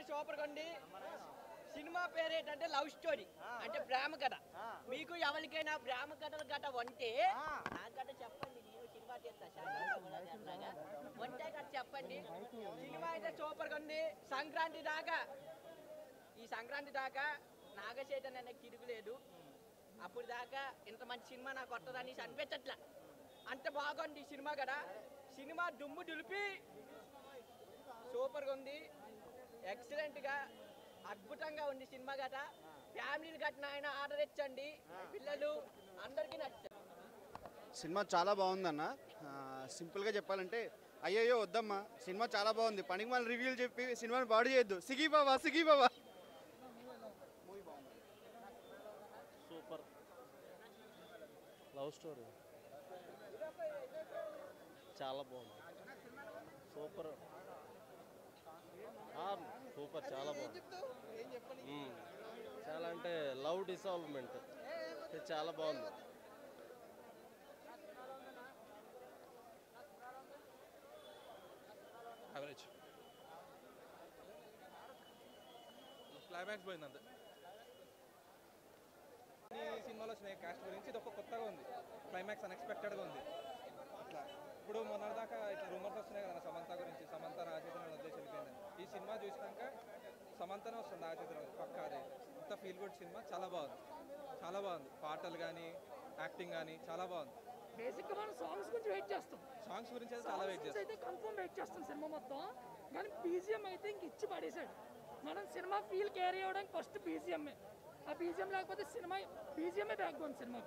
Super అండి cinema పేరు ఏంటంటే లవ్ స్టోరీ అంటే ప్రేమ కథ మీకు ఎవరికైనా ప్రేమ కథలు గట వంటే నాకు గట చెప్పండి నేను సినిమా తీస్తా శాంతిగా ఉన్నది అట్లాగా. వంటే గట చెప్పండి సినిమా అయితే సూపర్ గా ఉంది సంక్రాంతి దాకా ఈ సంక్రాంతి దాకా నాగచైతన్య అనేది తిరుగులేదు అప్పుడు దాకా ఇంత మంచి సినిమా నాకు వస్తుందని అనిపించట్లా అంత బాగుంది ఈ సినిమా కదా సినిమా దుమ్ము దులిపి సూపర్గా ఉంది ఎక్సలెంట్గా అద్భుతంగా ఉంది సినిమా గట ఫ్యామిలీలు గట్టిన ఆయన ఆర్డర్ ఇచ్చండి పిల్లలు అందరికీ నచ్చారు సినిమా చాలా బాగుందన్న ఆ, సింపుల్గా చెప్పాలంటే అయ్యయ్యో వద్దమ్మా సినిమా చాలా బాగుంది పనికి మన రివ్యూలు చెప్పి సినిమాని బాడు చేయొద్దు సిగి బాబా సిగి బాబా సూపర్ లవ్ స్టోరీ చాలా బాగుంది సూపర్ ఆ, సూపర్ చాలా బాగుంది మ్మ్. చాలా అంటే లవ్ డిసాల్వ్మెంట్ ఇది చాలా బాగుంది యావరేజ్ క్లైమాక్స్ పోయింది అంతే ఈ సినిమాలో వచ్చిన కాస్ట్ గురించి ఇది ఒక కొత్తగా ఉంది క్లైమాక్స్ అన్ఎక్స్పెక్టెడ్గా ఉంది ఇట్లా ఇప్పుడు మొన్నటిదాకా ఇట్లా రూమర్స్ వస్తున్నాయి కదా సమంత గురించి సమంత నాగచైతన్య ఉద్దేశం వెళ్ళిపోయిందని ఈ సినిమా చూసినాక సమంతనే వస్తుంది నాగచైతన్య పక్క అది ఇంత ఫీల్ గుడ్ సినిమా చాలా బాగుంది చాలా బాగుంది పాటలు కానీ యాక్టింగ్ కానీ చాలా బాగుంది బేసిక్ గా మనం సాంగ్స్ గురించి వెయిట్ చేస్తాం సాంగ్స్ గురించి అయితే చాలా వెయిట్ సాంగ్స్ చేస్తాం అయితే కన్ఫర్మ్ వెయిట్ చేస్తాం సినిమా మొత్తం కానీ బీజిఎం అయితే ఇంక ఇచ్చి పడేశాడు మనం సినిమా ఫీల్ క్యారీ అవ్వడానికి ఫస్ట్ బీజిఎంఏ ఆ బీజిఎం లేకపోతే సినిమా బీజిఎంఏ బ్యాక్ బోన్ సినిమాకి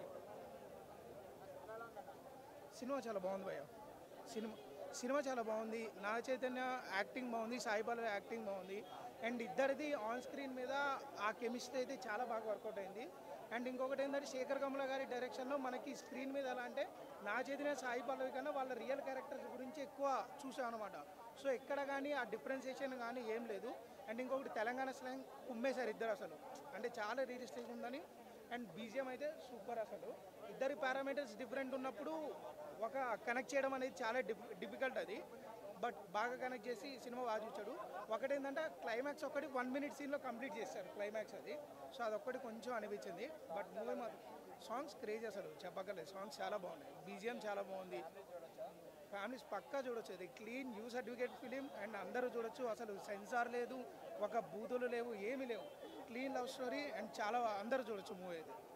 సినిమా చాలా బాగుంది భయ్య సినిమా సినిమా చాలా బాగుంది నాగ చైతన్య యాక్టింగ్ బాగుంది సాయి పల్లవి యాక్టింగ్ బాగుంది అండ్ ఇద్దరిది ఆన్ స్క్రీన్ మీద ఆ కెమిస్ట్రీ అయితే చాలా బాగా వర్కౌట్ అయింది అండ్ ఇంకొకటి ఏంటంటే శేఖర్ కమల గారి డైరెక్షన్లో మనకి స్క్రీన్ మీద ఎలా అంటే నా చైతన్య సాయి పల్లవి కన్నా వాళ్ళ రియల్ క్యారెక్టర్స్ గురించి ఎక్కువ చూసాం అనమాట సో ఎక్కడ కానీ ఆ డిఫరెన్సియేషన్ కానీ ఏం లేదు అండ్ ఇంకొకటి తెలంగాణ స్లాంగ్ కుమ్మేశారు ఇద్దరు అసలు అంటే చాలా రియలిస్టిక్ ఉందని అండ్ బీజిఎం అయితే సూపర్ అసలు ఇద్దరి పారామీటర్స్ డిఫరెంట్ ఉన్నప్పుడు ఒక కనెక్ట్ చేయడం అనేది చాలా డిఫికల్ట్ అది బట్ బాగా కనెక్ట్ చేసి సినిమా బాగా చూచాడు ఒకటేంటంటే క్లైమాక్స్ ఒకటి వన్ మినిట్ సీన్లో కంప్లీట్ చేశారు క్లైమాక్స్ అది సో అదొక్కటి కొంచెం అనిపించింది బట్ మూవీ మాత్రం సాంగ్స్ క్రేజ్ అసలు చెప్పగలేదు సాంగ్స్ చాలా బాగున్నాయి బీజిఎం చాలా బాగుంది ఫ్యామిలీస్ పక్కా చూడొచ్చు ఇది clean U certificate film and అందరూ చూడొచ్చు అసలు సెన్సార్ లేదు ఒక బూతులు లేవు ఏమీ లేవు క్లీన్ లవ్ స్టోరీ అండ్ చాలా అందరూ చూడొచ్చు మూవీ ఇది